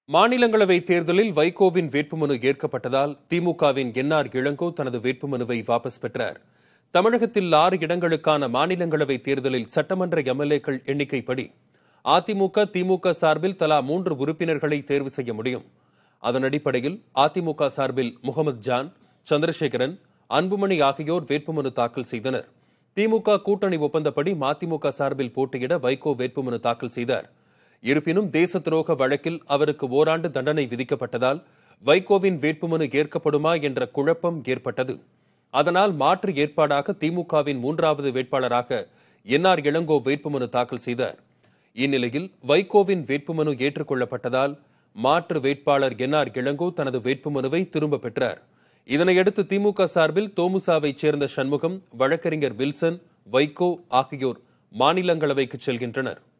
மாநிலங்களவை தேர்தலில் வைகோவின் வேட்புமனு ஏற்கப்பட்டதால் திமுகவின் என்ஆர் இளங்கோ தனது வேட்புமனுவை வாபஸ் பெற்றார் தமிழகத்தில் ஆறு இடங்களுக்கான மாநிலங்களவை தேர்தலில் சட்டமன்ற எம்எல்ஏக்கள் எண்ணிக்கைப்படி அதிமுக திமுக சார்பில் தலா மூன்று உறுப்பினர்களை தேர்வு செய்ய முடியும் அதன் அடிப்படையில் அதிமுக சார்பில் முகமது ஜான் சந்திரசேகரன் அன்புமணி ஆகியோர் வேட்புமனு தாக்கல் செய்தனர் திமுக கூட்டணி ஒப்பந்தப்படி மதிமுக சார்பில் போட்டியிட வைகோ வேட்புமனு தாக்கல் செய்தார் இருப்பினும் தேச துரோக வழக்கில் அவருக்கு ஓராண்டு தண்டனை விதிக்கப்பட்டதால் வைகோவின் வேட்புமனு ஏற்கப்படுமா என்ற குழப்பம் ஏற்பட்டது அதனால் மாற்று ஏற்பாடாக திமுகவின் மூன்றாவது வேட்பாளராக என்ஆர் இளங்கோ வேட்புமனு தாக்கல் செய்தார் இந்நிலையில் வைகோவின் வேட்புமனு ஏற்றுக்கொள்ளப்பட்டதால் மாற்று வேட்பாளர் என்ஆர் இளங்கோ தனது வேட்புமனுவை திரும்பப் பெற்றார் இதனையடுத்து திமுக சார்பில் தோமுசாவைச் சேர்ந்த சண்முகம் வழக்கறிஞர் வில்சன் வைகோ ஆகியோர் மாநிலங்களவைக்கு செல்கின்றனர்